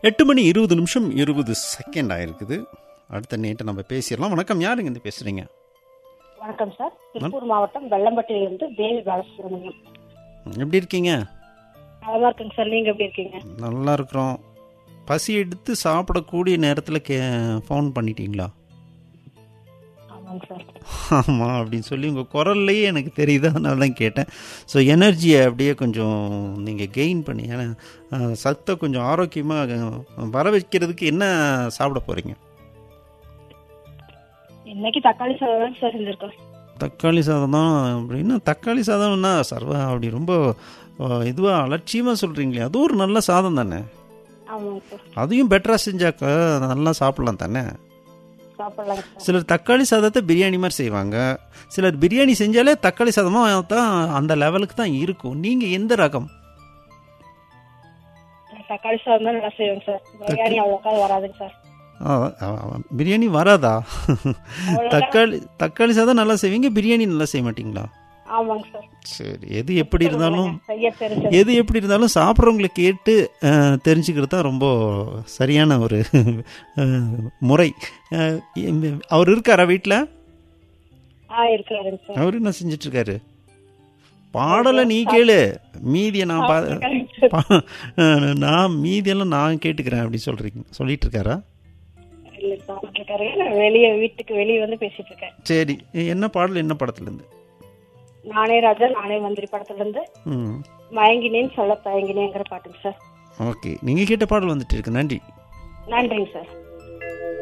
எட்டு மணி இருபது நிமிஷம் இருபது செகண்ட் ஆயிருக்குது அடுத்த நேற்று நம்ம பேசிடலாம் வணக்கம் யாருங்க இருந்து பேசுறீங்க வணக்கம் சார் திருப்பூர் மாவட்டம் வெள்ளம்பட்டியிலிருந்து தேவி பாலசுப்ரமணியம் எப்படி இருக்கீங்க நலமா இருக்குங்க சார் நீங்க எப்படி இருக்கீங்க நல்லா இருக்கிறோம் பசி எடுத்து சாப்பிடக்கூடிய நேரத்தில் கே ஃபோன் பண்ணிட்டீங்களா ஆமாங்க சார் ஆமாம் அப்படின்னு சொல்லி உங்கள் குரல்லையே எனக்கு தெரியுது அதனால தான் கேட்டேன் ஸோ எனர்ஜியை அப்படியே கொஞ்சம் நீங்கள் கெயின் பண்ணி ஏன்னா அஹ், சத்தை கொஞ்சம் ஆரோக்கியமாக வர வைக்கிறதுக்கு என்ன சாப்பிட போகிறீங்க இன்னைக்கு தக்காளி சாதம் தான் சார் செஞ்சிருக்கோம் தக்காளி சாதம் தான் அப்படின்னா தக்காளி சாதம்னா சர்வா அப்படி ரொம்ப இதுவாக அலட்சியமாக சொல்கிறீங்களே அது ஒரு நல்ல சாதம் தானே ஆமாங்க சார் அதையும் பெட்டராக செஞ்சாக்கா நல்லா சாப்பிட்லாம் தானே சாப்பிடலாங்க சார் சிலர் தக்காளி சாதத்தை பிரியாணி மாதிரி செய்வாங்க சிலர் பிரியாணி செஞ்சாலே தக்காளி சாதமாக தான் அந்த லெவலுக்கு தான் இருக்கும் நீங்கள் எந்த ரகம் தக்காளி சாதம் தான் நல்லா செய்வேங்க சார் பிரியாணி அவ்வளோக்கா வராதுங்க சார் ஆ, ஆ, ஆ, பிரியாணி வராதா தக்காளி தக்காளி சாதம் நல்லா செய்வீங்க பிரியாணி நல்லா செய்ய மாட்டீங்களா ஆமாங்க சார் சரி எது எப்படி இருந்தாலும் செய்ய தெரிஞ்சது எது எப்படி இருந்தாலும் சாப்பிட்றவங்களை கேட்டு அஹ், தெரிஞ்சுக்கிறது தான் ரொம்ப சரியான ஒரு அஹ், முறை அஹ், இந்த- அவர் இருக்காரா வீட்டில் ஆ இருக்கிறாருங்க சார் அவர் என்ன செஞ்சுட்டு இருக்காரு பாடலை நீ கேளு மீதியை நான் பா பா- அஹ், நான் மீதியெல்லாம் நான் கேட்டுக்கிறேன் அப்படி சொல்றீங்க சொல்லிட்டு இருக்காரா இல்ல சாப்பிட்டு இருக்காரு நான் வெளியே வீட்டுக்கு வெளியே வந்து பேசிட்டு இருக்கேன் சரி என்ன பாடல் என்ன படத்துலேருந்து நானே ராஜா நானே மந்திரி படத்துல இருந்து ம் மயங்கினேன் சொல்ல தயங்கினேங்கிற பாட்டுங்க சார் ஓகே நீங்கள் கேட்ட பாடல் வந்துட்டு இருக்கு நன்றி நன்றிங்க சார்